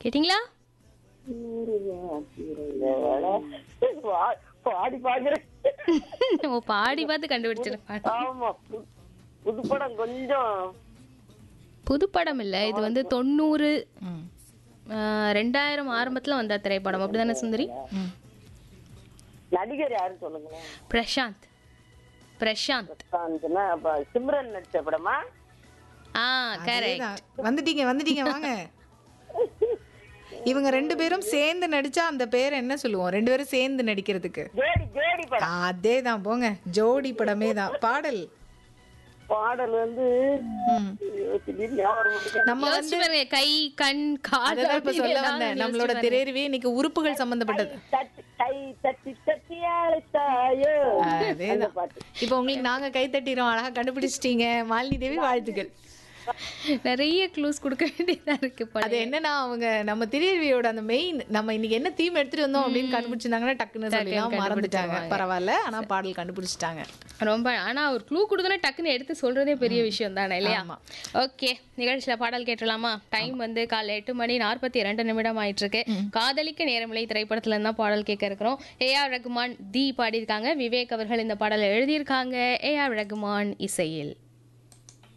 கேட்டிங்களா பா- பாடி பாக்குறேன் ஓ பாடி பார்த்து கண்டுபிடிச்சிருப்பாங்க ஆமா பு- புது படம் கொஞ்சம் புது படம் இல்லை இது வந்து தொண்ணூறு ம் ஆஹ், ரெண்டாயிரம் ஆரம்பத்தில் வந்த திரைப்படம் அப்படிதானே சுந்தரி ம் நடிகர் யாருன்னு சொல்லுங்களேன் பிரசாந்த் பிரசாந்த் பிரசாந்த்னா அப்ப சிம்ரன் நடிச்ச படமா ஆ கரெக்ட் அதேதான். வந்துட்டீங்க வந்துட்டீங்க வாங்க இவங்க ரெண்டு பேரும் சேர்ந்து நடிச்சா அந்த பேர் என்ன சொல்லுவோம் ரெண்டு பேரும் சேர்ந்து நடிக்கிறதுக்கு ஜோடி ஜோடி படம் அதேதான் போங்க ஜோடி படமே தான் பாடல் பாடல் வந்து ம். திடீர்னு ஞாபகம் வந்துச்சு. நம்ம வந்து யோசிச்சு பாருங்க கை கண் கால் அதான் இப்ப சொல்ல அப்படின்னு வந்தேன் எல்லாம் நம்மளோட யோசிச்சு திரையறிவே இன்னைக்கு உறுப்புகள் சம்பந்தப்பட்டது தட்டி கை தட்டி தட்டி அழைத்தாயோ அதேதான் அந்த பாட்டு இப்போ உங்களுக்கு நாங்க கை தட்டிரோம் அழகா கண்டுபிடிச்சிட்டீங்க மாலினி தேவி வாழ்த்துக்கள் பாருங்க. நிறைய க்ளூஸ் கொடுக்க வேண்டியதா இருக்கு அது படம் என்னன்னா அவங்க நம்ம திரையறிவியோட அந்த மெயின் நம்ம இன்னைக்கு என்ன தீம் எடுத்துட்டு வந்தோம் அப்படின்னு கண்டுபிடிச்சிருந்தாங்கன்னா டக்குன்னு சொல்லலாம் மறந்துட்டாங்க பரவாயில்ல ஆனா பாடல் கண்டுபிடிச்சிட்டாங்க ரொம்ப ஆனா ஒரு க்ளூ கொடுத்தோன்னே டக்குன்னு எடுத்து சொல்றதே பெரிய விஷயம் தானே இல்லையா ஆமா. ஓகே நிகழ்ச்சியில பாடல் கேட்டலாமா டைம் வந்து காலை எட்டு மணி நாற்பத்தி இரண்டு நிமிடம் ஆயிட்டு இருக்கு காதலிக்க நேரமில்லை திரைப்படத்துல இருந்தா பாடல் கேட்க இருக்கிறோம் ஏ ஆர் ரகுமான் தி பாடியிருக்காங்க விவேக் அவர்கள் இந்த பாடலை எழுதியிருக்காங்க ஏ ஆர் ரகுமான் இசையில்